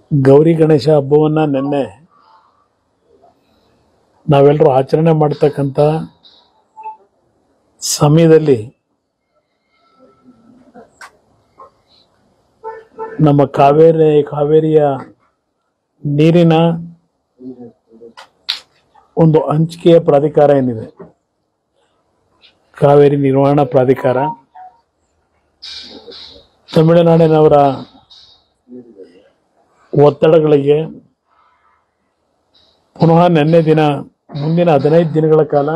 ಗೌರಿ ಗಣೇಶ ಹಬ್ಬವನ್ನ ನಿನ್ನೆ ನಾವೆಲ್ಲರೂ ಆಚರಣೆ ಮಾಡ್ತಕ್ಕಂಥ ಸಮಯದಲ್ಲಿ ನಮ್ಮ ಕಾವೇರಿ ಕಾವೇರಿಯ ನೀರಿನ ಒಂದು ಹಂಚಿಕೆಯ ಪ್ರಾಧಿಕಾರ ಏನಿದೆ ಕಾವೇರಿ ನಿರ್ವಹಣಾ ಪ್ರಾಧಿಕಾರ ತಮಿಳುನಾಡಿನವರ ಒತ್ತಡಗಳಿಗೆ ಪುನಃ ನಿನ್ನೆ ದಿನ ಮುಂದಿನ ಹದಿನೈದು ದಿನಗಳ ಕಾಲ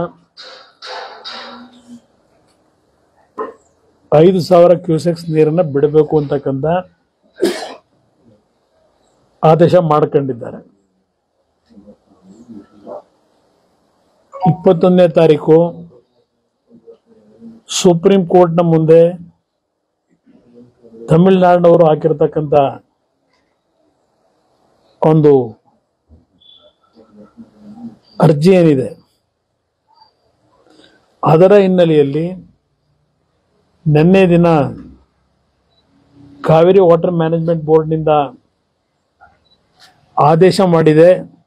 ಐದು ಸಾವಿರ ಕ್ಯೂಸೆಕ್ಸ್ ನೀರನ್ನ ಬಿಡಬೇಕು ಅಂತಕ್ಕಂಥ ಆದೇಶ ಮಾಡ್ಕೊಂಡಿದ್ದಾರೆ ಇಪ್ಪತ್ತೊಂದನೇ ತಾರೀಕು ಸುಪ್ರೀಂ ಕೋರ್ಟ್ನ ಮುಂದೆ ತಮಿಳುನಾಡಿನವರು ಹಾಕಿರ್ತಕ್ಕಂಥ ಒಂದು ಅರ್ಜಿ ಏನಿದೆ ಅದರ ಹಿನ್ನೆಲೆಯಲ್ಲಿ ನಿನ್ನೆ ದಿನ ಕಾವೇರಿ ವಾಟರ್ ಮ್ಯಾನೇಜ್ಮೆಂಟ್ ಬೋರ್ಡ್ನಿಂದ ಆದೇಶ ಮಾಡಿದೆ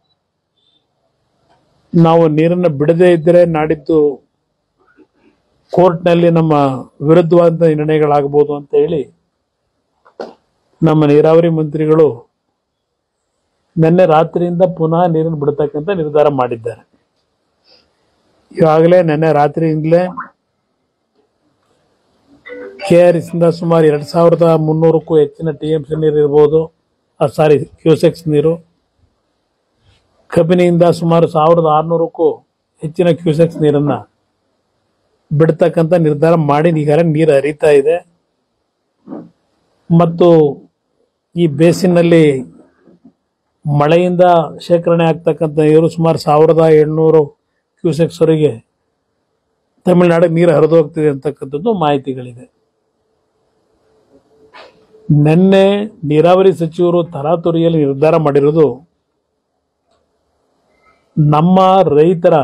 ನಾವು ನೀರನ್ನು ಬಿಡದೇ ಇದ್ದರೆ ನಾಡಿದ್ದು ಕೋರ್ಟ್ನಲ್ಲಿ ನಮ್ಮ ವಿರುದ್ಧವಾದ ನಿರ್ಣಯಗಳಾಗಬಹುದು ಅಂತ ಹೇಳಿ ನಮ್ಮ ನೀರಾವರಿ ಮಂತ್ರಿಗಳು ನಿನ್ನೆ ರಾತ್ರಿಯಿಂದ ಪುನಃ ನೀರನ್ನು ಬಿಡತಕ್ಕಂಥ ನಿರ್ಧಾರ ಮಾಡಿದ್ದಾರೆ ಈಗಾಗಲೇ ನಿನ್ನೆ ರಾತ್ರಿಯಿಂದಲೇ ಕೆ ಆರ್ ಎಸ್ ಇಂದ ಸುಮಾರು ಎರಡ್ ಸಾವಿರದ ಮುನ್ನೂರಕ್ಕೂ ಹೆಚ್ಚಿನ ಟಿ ಎಂ ಸಿ ನೀರು ಇರ್ಬೋದು ಸಾರಿ ಕ್ಯೂಸೆಕ್ಸ್ ನೀರು ಕಬಿನಿಯಿಂದ ಸುಮಾರು ಸಾವಿರದ ಆರುನೂರಕ್ಕೂ ಹೆಚ್ಚಿನ ಕ್ಯೂಸೆಕ್ಸ್ ನೀರನ್ನ ಬಿಡ್ತಕ್ಕಂಥ ನಿರ್ಧಾರ ಮಾಡಿ ಈಗಾಗಲೇ ನೀರು ಹರಿತಾ ಇದೆ ಮತ್ತು ಈ ಬೇಸಿನಲ್ಲಿ ಮಳೆಯಿಂದ ಶೇಖರಣೆ ಆಗ್ತಕ್ಕಂಥ ನೀರು ಸುಮಾರು ಸಾವಿರದ ಏಳ್ನೂರು ಕ್ಯೂಸೆಕ್ಸ್ವರೆಗೆ ತಮಿಳುನಾಡಿಗೆ ನೀರು ಹರಿದು ಹೋಗ್ತಿದೆ ಅಂತಕ್ಕಂಥದ್ದು ಮಾಹಿತಿಗಳಿದೆ ನಿನ್ನೆ ನೀರಾವರಿ ಸಚಿವರು ತರಾತುರಿಯಲ್ಲಿ ನಿರ್ಧಾರ ಮಾಡಿರೋದು ನಮ್ಮ ರೈತರ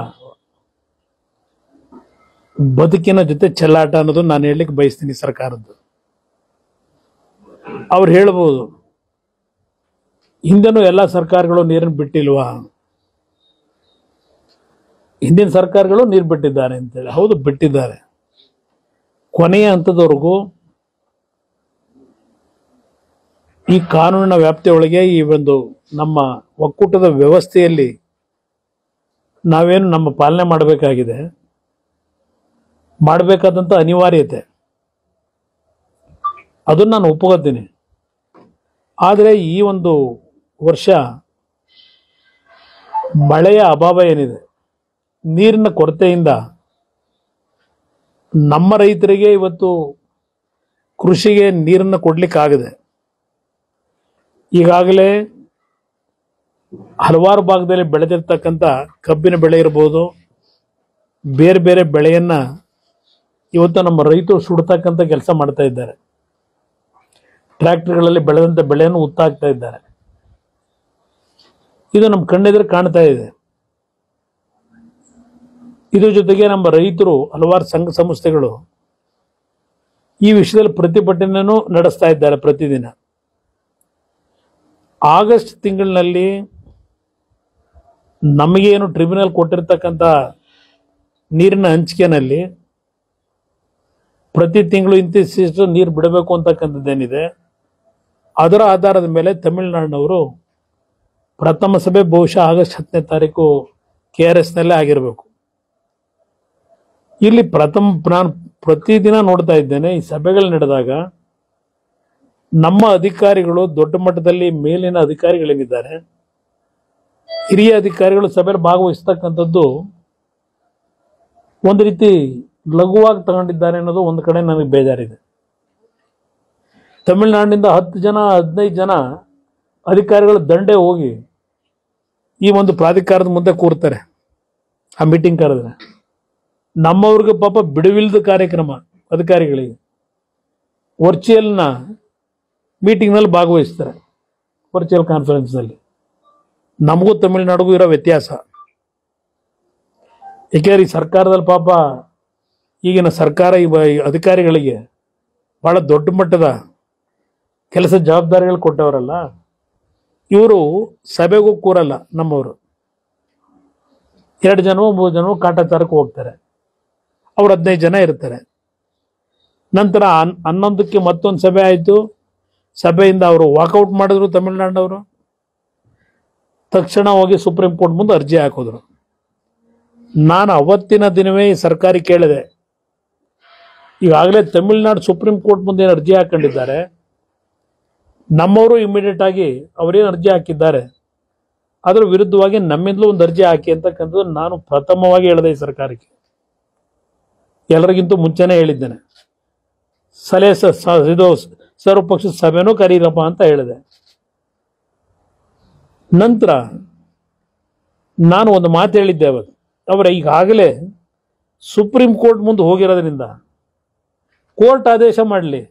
ಬದುಕಿನ ಜೊತೆ ಚೆಲ್ಲಾಟ ಅನ್ನೋದು ನಾನು ಹೇಳಲಿಕ್ಕೆ ಬಯಸ್ತೀನಿ ಸರ್ಕಾರದ್ದು ಅವ್ರು ಹೇಳ್ಬೋದು ಹಿಂದೆನೂ ಎಲ್ಲ ಸರ್ಕಾರಗಳು ನೀರನ್ನು ಬಿಟ್ಟಿಲ್ವಾ ಹಿಂದಿನ ಸರ್ಕಾರಗಳು ನೀರು ಬಿಟ್ಟಿದ್ದಾರೆ ಅಂತೇಳಿ ಹೌದು ಬಿಟ್ಟಿದ್ದಾರೆ ಕೊನೆಯ ಹಂತದವರೆಗೂ ಈ ಕಾನೂನಿನ ವ್ಯಾಪ್ತಿಯೊಳಗೆ ಈ ಒಂದು ನಮ್ಮ ಒಕ್ಕೂಟದ ವ್ಯವಸ್ಥೆಯಲ್ಲಿ ನಾವೇನು ನಮ್ಮ ಪಾಲನೆ ಮಾಡಬೇಕಾಗಿದೆ ಮಾಡಬೇಕಾದಂಥ ಅನಿವಾರ್ಯತೆ ಅದನ್ನು ನಾನು ಒಪ್ಕೋತೀನಿ ಆದರೆ ಈ ಒಂದು ವರ್ಷ ಮಳೆಯ ಅಭಾವ ಏನಿದೆ ನೀರಿನ ಕೊರತೆಯಿಂದ ನಮ್ಮ ರೈತರಿಗೆ ಇವತ್ತು ಕೃಷಿಗೆ ನೀರನ್ನು ಕೊಡ್ಲಿಕ್ಕಾಗದೆ ಈಗಾಗಲೇ ಹಲವಾರು ಭಾಗದಲ್ಲಿ ಬೆಳೆದಿರ್ತಕ್ಕಂಥ ಕಬ್ಬಿನ ಬೆಳೆ ಇರ್ಬೋದು ಬೇರೆ ಬೇರೆ ಬೆಳೆಯನ್ನ ಇವತ್ತು ನಮ್ಮ ರೈತರು ಸುಡ್ತಕ್ಕಂಥ ಕೆಲಸ ಮಾಡ್ತಾ ಇದ್ದಾರೆ ಟ್ರ್ಯಾಕ್ಟರ್ಗಳಲ್ಲಿ ಬೆಳೆದಂಥ ಬೆಳೆಯನ್ನು ಉತ್ತಾಕ್ತಾ ಇದ್ದಾರೆ ಇದು ನಮ್ಮ ಕಣ್ಣೆದುರು ಕಾಣ್ತಾ ಇದೆ ಇದ್ರ ಜೊತೆಗೆ ನಮ್ಮ ರೈತರು ಹಲವಾರು ಸಂಘ ಸಂಸ್ಥೆಗಳು ಈ ವಿಷಯದಲ್ಲಿ ಪ್ರತಿಭಟನೆಯನ್ನು ನಡೆಸ್ತಾ ಇದ್ದಾರೆ ಪ್ರತಿದಿನ ಆಗಸ್ಟ್ ತಿಂಗಳಿನಲ್ಲಿ ನಮಗೇನು ಟ್ರಿಬ್ಯುನಲ್ ಕೊಟ್ಟಿರ್ತಕ್ಕಂಥ ನೀರಿನ ಹಂಚಿಕೆನಲ್ಲಿ ಪ್ರತಿ ತಿಂಗಳು ಇಂತಿಷ್ಟು ನೀರು ಬಿಡಬೇಕು ಅಂತಕ್ಕಂಥದ್ದೇನಿದೆ ಅದರ ಆಧಾರದ ಮೇಲೆ ತಮಿಳುನಾಡಿನವರು ಪ್ರಥಮ ಸಭೆ ಬಹುಶಃ ಆಗಸ್ಟ್ ಹತ್ತನೇ ತಾರೀಕು ಕೆ ಆರ್ ಎಸ್ನಲ್ಲೇ ಆಗಿರಬೇಕು ಇಲ್ಲಿ ಪ್ರಥಮ ನಾನು ಪ್ರತಿದಿನ ನೋಡ್ತಾ ಇದ್ದೇನೆ ಈ ಸಭೆಗಳು ನಡೆದಾಗ ನಮ್ಮ ಅಧಿಕಾರಿಗಳು ದೊಡ್ಡ ಮಟ್ಟದಲ್ಲಿ ಮೇಲಿನ ಅಧಿಕಾರಿಗಳೇನಿದ್ದಾರೆ ಹಿರಿಯ ಅಧಿಕಾರಿಗಳು ಸಭೆಯಲ್ಲಿ ಭಾಗವಹಿಸ್ತಕ್ಕಂಥದ್ದು ಒಂದು ರೀತಿ ಲಘುವಾಗಿ ತಗೊಂಡಿದ್ದಾರೆ ಅನ್ನೋದು ಒಂದು ಕಡೆ ನನಗೆ ಬೇಜಾರಿದೆ ತಮಿಳುನಾಡಿನಿಂದ ಹತ್ತು ಜನ ಹದಿನೈದು ಜನ ಅಧಿಕಾರಿಗಳು ದಂಡೆ ಹೋಗಿ ಈ ಒಂದು ಪ್ರಾಧಿಕಾರದ ಮುಂದೆ ಕೂರ್ತಾರೆ ಆ ಮೀಟಿಂಗ್ ಕರೆದ್ರೆ ನಮ್ಮವ್ರಿಗೆ ಪಾಪ ಬಿಡುವಿಲ್ದ ಕಾರ್ಯಕ್ರಮ ಅಧಿಕಾರಿಗಳಿಗೆ ವರ್ಚುವಲ್ನ ಮೀಟಿಂಗ್ನಲ್ಲಿ ಭಾಗವಹಿಸ್ತಾರೆ ವರ್ಚುವಲ್ ಕಾನ್ಫರೆನ್ಸ್ನಲ್ಲಿ ನಮಗೂ ತಮಿಳುನಾಡಿಗೂ ಇರೋ ವ್ಯತ್ಯಾಸ ಏಕೆಂದ್ರೆ ಈ ಸರ್ಕಾರದಲ್ಲಿ ಪಾಪ ಈಗಿನ ಸರ್ಕಾರ ಈ ಬ- ಈ ಅಧಿಕಾರಿಗಳಿಗೆ ಬಹಳ ದೊಡ್ಡ ಮಟ್ಟದ ಕೆಲಸ ಜವಾಬ್ದಾರಿಗಳು ಕೊಟ್ಟವರಲ್ಲ ಇವರು ಸಭೆಗೂ ಕೂರಲ್ಲ ನಮ್ಮವರು ಎರಡು ಜನವೋ ಮೂರು ಜನವೋ ಕಾಟಾಚಾರಕ್ಕೆ ಹೋಗ್ತಾರೆ ಅವ್ರು ಹದಿನೈದು ಜನ ಇರ್ತಾರೆ ನಂತರ ಹನ್- ಹನ್ನೊಂದಕ್ಕೆ ಮತ್ತೊಂದು ಸಭೆ ಆಯಿತು ಸಭೆಯಿಂದ ಅವರು ವಾಕೌಟ್ ಮಾಡಿದ್ರು ತಮಿಳ್ನಾಡವರು ತಕ್ಷಣ ಹೋಗಿ ಸುಪ್ರೀಂ ಕೋರ್ಟ್ ಮುಂದೆ ಅರ್ಜಿ ಹಾಕಿದ್ರು ನಾನು ಅವತ್ತಿನ ದಿನವೇ ಈ ಸರ್ಕಾರಿ ಕೇಳಿದೆ ಈಗಾಗಲೇ ತಮಿಳ್ನಾಡು ಸುಪ್ರೀಂ ಕೋರ್ಟ್ ಮುಂದೆ ಏನು ಅರ್ಜಿ ಹಾಕೊಂಡಿದ್ದಾರೆ ನಮ್ಮವರು ಇಮಿಡಿಯೇಟ್ ಆಗಿ ಅವರೇನು ಅರ್ಜಿ ಹಾಕಿದ್ದಾರೆ ಅದರ ವಿರುದ್ಧವಾಗಿ ನಮ್ಮಿಂದಲೂ ಒಂದು ಅರ್ಜಿ ಹಾಕಿ ಅಂತಕ್ಕಂಥದ್ದು ನಾನು ಪ್ರಥಮವಾಗಿ ಹೇಳಿದೆ ಈ ಸರ್ಕಾರಕ್ಕೆ ಎಲ್ಲರಿಗಿಂತ ಮುಂಚೆನೇ ಹೇಳಿದ್ದೇನೆ ಸಲಹೆ ಸ- ಸ- ಇದು ಸರ್ವಪಕ್ಷದ ಸಭೆನೂ ಕರೀರಪ್ಪ ಅಂತ ಹೇಳಿದೆ ನಂತರ ನಾನು ಒಂದು ಮಾತು ಹೇಳಿದ್ದೆ ಅವತ್ತು ಅವರ ಈಗಾಗಲೇ ಸುಪ್ರೀಂ ಕೋರ್ಟ್ ಮುಂದೆ ಹೋಗಿರೋದ್ರಿಂದ ಕೋರ್ಟ್ ಆದೇಶ ಮಾಡಲಿ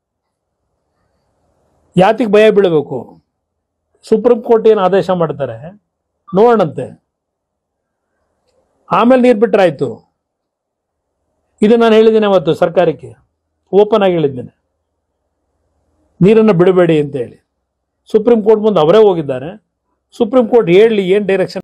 ಯಾತಿಗೆ ಭಯ ಬೀಳಬೇಕು ಸುಪ್ರೀಂ ಕೋರ್ಟ್ ಏನು ಆದೇಶ ಮಾಡ್ತಾರೆ ನೋಡೋಣಂತೆ ಆಮೇಲೆ ನೀರು ಬಿಟ್ರಾಯ್ತು ಇದು ನಾನು ಹೇಳಿದ್ದೇನೆ ಅವತ್ತು ಸರ್ಕಾರಕ್ಕೆ ಓಪನ್ ಆಗಿ ಹೇಳಿದ್ದೇನೆ ನೀರನ್ನು ಬಿಡಬೇಡಿ ಅಂತ ಹೇಳಿ ಸುಪ್ರೀಂ ಕೋರ್ಟ್ ಮುಂದೆ ಅವರೇ ಹೋಗಿದ್ದಾರೆ ಸುಪ್ರೀಂ ಕೋರ್ಟ್ ಹೇಳಲಿ ಏನು ಡೈರೆಕ್ಷನ್